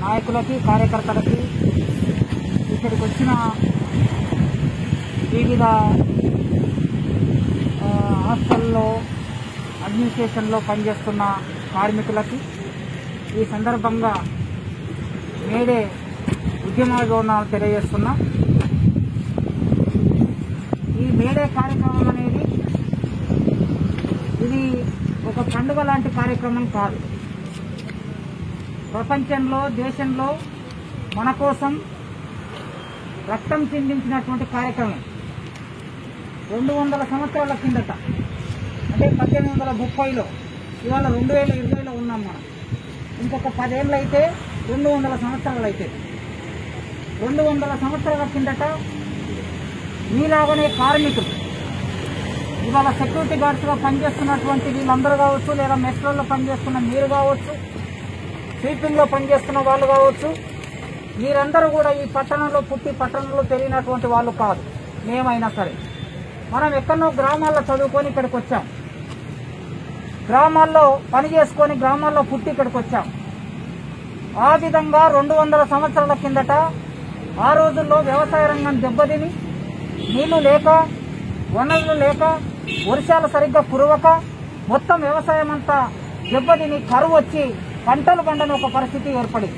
నాయకులకి కార్యకర్తలకి ఇక్కడికి వచ్చిన వివిధ ఆ, హాస్టల్లో అడ్మినిస్ట్రేషన్లో పనిచేస్తున్న కార్మికులకి ఈ సందర్భంగా మేడే ఉద్యమ వివరణలు తెలియజేస్తున్నా ఈ మేడే కార్యక్రమం అనేది ఇది ఒక పండుగ లాంటి కార్యక్రమం కాదు ప్రపంచంలో దేశంలో మన కోసం రక్తం చిందించినటువంటి కార్యక్రమం రెండు వందల సంవత్సరాల కిందట అంటే పద్దెనిమిది వందల ముప్పైలో ఇవాళ రెండు వేల ఇరవైలో ఉన్నాం మనం ఇంకొక పదేళ్ళు అయితే రెండు వందల సంవత్సరాలు అయితే రెండు వందల సంవత్సరాల కిందట మీలాగనే కార్మికులు ఇవాళ సెక్యూరిటీ గార్డ్స్గా పనిచేస్తున్నటువంటి వీళ్ళందరూ కావచ్చు లేదా మెట్రోల్లో పనిచేస్తున్న మీరు కావచ్చు స్వీపింగ్లో పనిచేస్తున్న వాళ్ళు కావచ్చు మీరందరూ కూడా ఈ పట్టణంలో పుట్టి పట్టణంలో పెరిగినటువంటి వాళ్ళు కాదు మేమైనా సరే మనం ఎక్కడో గ్రామాల్లో చదువుకొని ఇక్కడికి వచ్చాం గ్రామాల్లో పని చేసుకొని గ్రామాల్లో పుట్టి ఇక్కడికి వచ్చాం ఆ విధంగా రెండు వందల సంవత్సరాల కిందట ఆ రోజుల్లో వ్యవసాయ రంగం దెబ్బతిని నీళ్లు లేక వనరులు లేక వర్షాలు సరిగ్గా కురవక మొత్తం వ్యవసాయం అంతా దెబ్బతిని కరువు వచ్చి పంటలు పండని ఒక పరిస్థితి ఏర్పడింది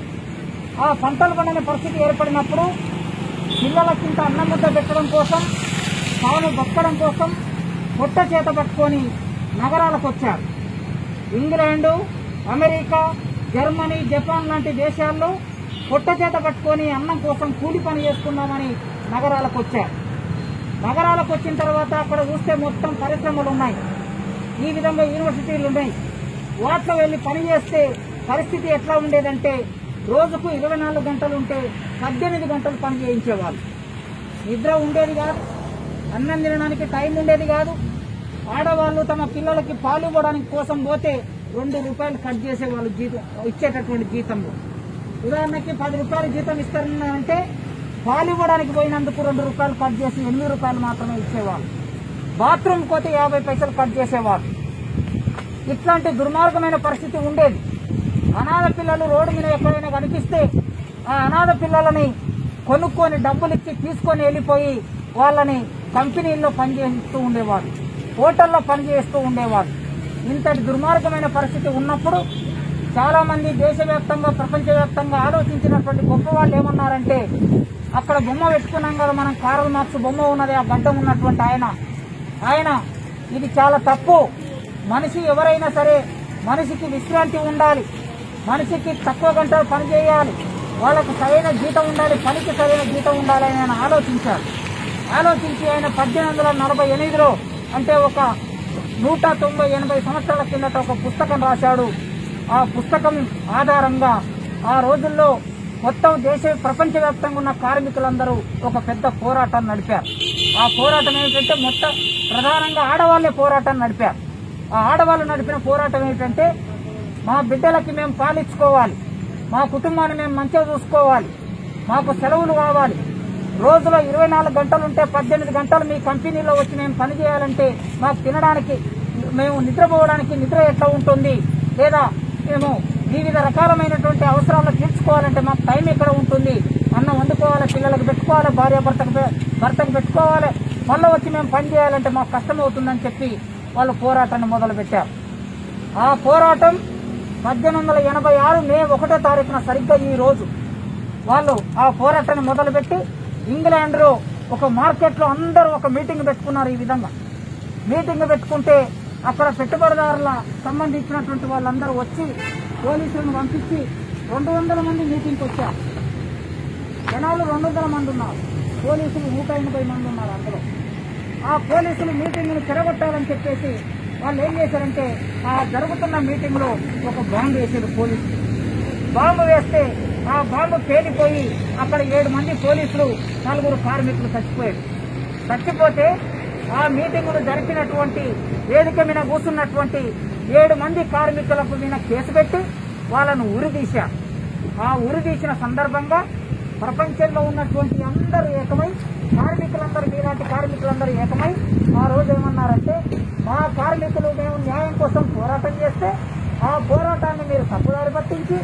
ఆ పంటలు పండని పరిస్థితి ఏర్పడినప్పుడు పిల్లలకింత అన్నం ముద్ద పెట్టడం కోసం తాను బతకడం కోసం పొట్ట చేత పట్టుకొని నగరాలకు వచ్చారు ఇంగ్లాండు అమెరికా జర్మనీ జపాన్ లాంటి దేశాల్లో పొట్ట చేత పట్టుకొని అన్నం కోసం కూలి పని చేసుకుందామని నగరాలకు వచ్చారు నగరాలకు వచ్చిన తర్వాత అక్కడ చూస్తే మొత్తం పరిశ్రమలు ఉన్నాయి ఈ విధంగా యూనివర్సిటీలు ఉన్నాయి వాటిలో వెళ్ళి పని చేస్తే పరిస్థితి ఎట్లా ఉండేదంటే రోజుకు ఇరవై నాలుగు గంటలు ఉంటే పద్దెనిమిది గంటలు పని చేయించేవాళ్ళు నిద్ర ఉండేది కాదు అన్నం తినడానికి టైం ఉండేది కాదు ఆడవాళ్ళు తమ పిల్లలకి పాలు ఇవ్వడానికి కోసం పోతే రెండు రూపాయలు కట్ చేసేవాళ్ళు జీతం ఇచ్చేటటువంటి జీతంలో ఉదాహరణకి పది రూపాయలు జీతం ఇస్తారన్నారంటే పాలు ఇవ్వడానికి పోయినందుకు రెండు రూపాయలు కట్ చేసి ఎనిమిది రూపాయలు మాత్రమే ఇచ్చేవాళ్ళు బాత్రూమ్ పోతే యాభై పైసలు కట్ చేసేవాళ్ళు ఇట్లాంటి దుర్మార్గమైన పరిస్థితి ఉండేది అనాథ పిల్లలు రోడ్డు మీద ఎక్కడైనా కనిపిస్తే ఆ అనాథ పిల్లలని కొనుక్కొని డబ్బులు ఇచ్చి తీసుకొని వెళ్ళిపోయి వాళ్ళని కంపెనీల్లో పనిచేస్తూ ఉండేవాడు హోటల్లో పనిచేస్తూ ఉండేవాడు ఇంతటి దుర్మార్గమైన పరిస్థితి ఉన్నప్పుడు చాలా మంది దేశవ్యాప్తంగా ప్రపంచవ్యాప్తంగా ఆలోచించినటువంటి గొప్ప వాళ్ళు ఏమన్నారంటే అక్కడ బొమ్మ పెట్టుకున్నాం కదా మనం కారల్ మార్క్స్ బొమ్మ ఉన్నది ఆ గడ్డం ఉన్నటువంటి ఆయన ఆయన ఇది చాలా తప్పు మనిషి ఎవరైనా సరే మనిషికి విశ్రాంతి ఉండాలి మనిషికి తక్కువ గంటలు పని చేయాలి వాళ్ళకు సరైన జీతం ఉండాలి పనికి సరైన జీతం ఉండాలి అని ఆయన ఆలోచించారు ఆలోచించి ఆయన పద్దెనిమిది వందల నలభై ఎనిమిదిలో అంటే ఒక నూట తొంభై ఎనభై సంవత్సరాల కిందట ఒక పుస్తకం రాశాడు ఆ పుస్తకం ఆధారంగా ఆ రోజుల్లో మొత్తం దేశ ప్రపంచవ్యాప్తంగా ఉన్న కార్మికులందరూ ఒక పెద్ద పోరాటం నడిపారు ఆ పోరాటం ఏంటంటే మొత్తం ప్రధానంగా ఆడవాళ్లే పోరాటం నడిపారు ఆ ఆడవాళ్ళు నడిపిన పోరాటం ఏంటంటే మా బిడ్డలకి మేము పాలించుకోవాలి మా కుటుంబాన్ని మేము మంచిగా చూసుకోవాలి మాకు సెలవులు కావాలి రోజులో ఇరవై నాలుగు గంటలు ఉంటే పద్దెనిమిది గంటలు మీ కంపెనీలో వచ్చి మేము పని చేయాలంటే మాకు తినడానికి మేము నిద్రపోవడానికి నిద్ర ఎట్లా ఉంటుంది లేదా మేము వివిధ రకాలమైనటువంటి అవసరాలు తీర్చుకోవాలంటే మాకు టైం ఎక్కడ ఉంటుంది అన్నం వండుకోవాలి పిల్లలకు పెట్టుకోవాలి భార్య భర్తకు పె- భర్తకు పెట్టుకోవాలి మళ్ళీ వచ్చి మేము పని చేయాలంటే మాకు కష్టం అవుతుందని చెప్పి వాళ్ళు పోరాటాన్ని మొదలుపెట్టారు ఆ పోరాటం పద్దెనిమిది వందల ఎనభై ఆరు మే ఒకటో తారీఖున సరిగ్గా ఈ రోజు వాళ్ళు ఆ పోరాటాన్ని మొదలుపెట్టి ఇంగ్లాండ్లో ఒక మార్కెట్లో అందరూ ఒక మీటింగ్ పెట్టుకున్నారు ఈ విధంగా మీటింగ్ పెట్టుకుంటే అక్కడ పెట్టుబడిదారుల సంబంధించినటువంటి వాళ్ళందరూ వచ్చి పోలీసులను పంపించి రెండు వందల మంది మీటింగ్కి వచ్చారు జనాలు రెండు వందల మంది ఉన్నారు పోలీసులు నూట ఎనభై మంది ఉన్నారు అందులో ఆ పోలీసులు మీటింగ్ను తిరగొట్టాలని చెప్పేసి వాళ్ళు ఏం చేశారంటే ఆ జరుగుతున్న మీటింగ్ లో ఒక బాంబు వేసారు పోలీసులు బాంబు వేస్తే ఆ బాంబు పేలిపోయి అక్కడ ఏడు మంది పోలీసులు నలుగురు కార్మికులు చచ్చిపోయారు చచ్చిపోతే ఆ మీటింగులు జరిపినటువంటి వేదిక మీద కూర్చున్నటువంటి ఏడు మంది కార్మికులకు మీద కేసు పెట్టి వాళ్ళను ఉరిదీశారు ఆ ఉరిదీసిన సందర్భంగా ప్రపంచంలో ఉన్నటువంటి అందరూ ఏకమై కార్మికులందరూ మీలాంటి కార్మికులందరూ ఏకమై ఆ రోజు ఏమన్నారంటే మా కార్మికులు మేము న్యాయం కోసం పోరాటం చేస్తే ఆ పోరాటాన్ని మీరు తప్పుదారి పట్టించి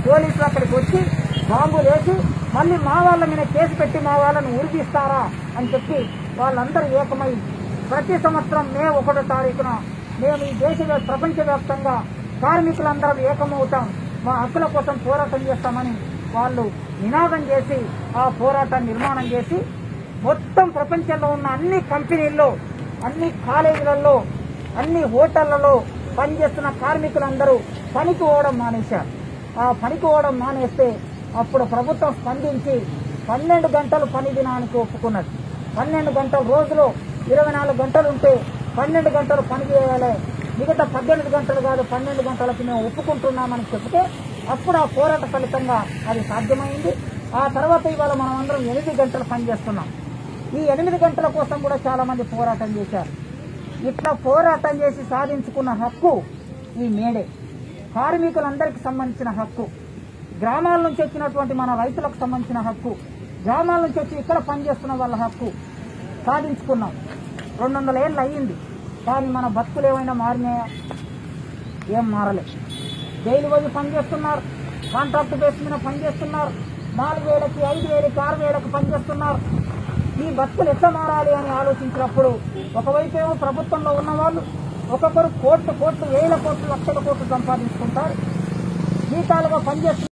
పోలీసులు అక్కడికి వచ్చి బాంబులు వేసి మళ్ళీ మా వాళ్ళ మీద కేసు పెట్టి మా వాళ్ళని ఉరిపిస్తారా అని చెప్పి వాళ్ళందరూ ఏకమై ప్రతి సంవత్సరం మే ఒకటో తారీఖున మేము ఈ దేశ ప్రపంచవ్యాప్తంగా కార్మికులందరం ఏకమవుతాం మా హక్కుల కోసం పోరాటం చేస్తామని వాళ్ళు నినాదం చేసి ఆ పోరాటాన్ని నిర్మాణం చేసి మొత్తం ప్రపంచంలో ఉన్న అన్ని కంపెనీల్లో అన్ని కాలేజీలలో అన్ని హోటళ్లలో పనిచేస్తున్న కార్మికులందరూ పనికి పోవడం మానేశారు ఆ పనికి పోవడం మానేస్తే అప్పుడు ప్రభుత్వం స్పందించి పన్నెండు గంటలు పని దినానికి ఒప్పుకున్నది పన్నెండు గంటల రోజులో ఇరవై నాలుగు గంటలు ఉంటే పన్నెండు గంటలు పని చేయాలి మిగతా పద్దెనిమిది గంటలు కాదు పన్నెండు గంటలకి మేము ఒప్పుకుంటున్నామని చెప్తే అప్పుడు ఆ పోరాట ఫలితంగా అది సాధ్యమైంది ఆ తర్వాత ఇవాళ మనం అందరం ఎనిమిది గంటలు పని చేస్తున్నాం ఈ ఎనిమిది గంటల కోసం కూడా చాలా మంది పోరాటం చేశారు ఇట్లా పోరాటం చేసి సాధించుకున్న హక్కు ఈ మేడే కార్మికులందరికీ సంబంధించిన హక్కు గ్రామాల నుంచి వచ్చినటువంటి మన రైతులకు సంబంధించిన హక్కు గ్రామాల నుంచి వచ్చి ఇక్కడ పనిచేస్తున్న వాళ్ళ హక్కు సాధించుకున్నాం రెండు వందల ఏళ్ళు అయ్యింది కానీ మన బతుకులు ఏమైనా మారినాయా ఏం మారలే జైలు పోయి పనిచేస్తున్నారు కాంట్రాక్ట్ బేస్ మీద పనిచేస్తున్నారు నాలుగు వేలకి ఐదు వేలకి ఆరు వేలకు పనిచేస్తున్నారు ఈ బతుకులు ఎట్లా మారాలి అని ఆలోచించినప్పుడు ఒకవైపు ఏమో ప్రభుత్వంలో ఉన్న వాళ్ళు ఒక్కొక్కరు కోట్లు కోట్లు వేల కోట్లు లక్షల కోట్లు సంపాదించుకుంటారు జీతాలుగా పనిచేస్తున్నారు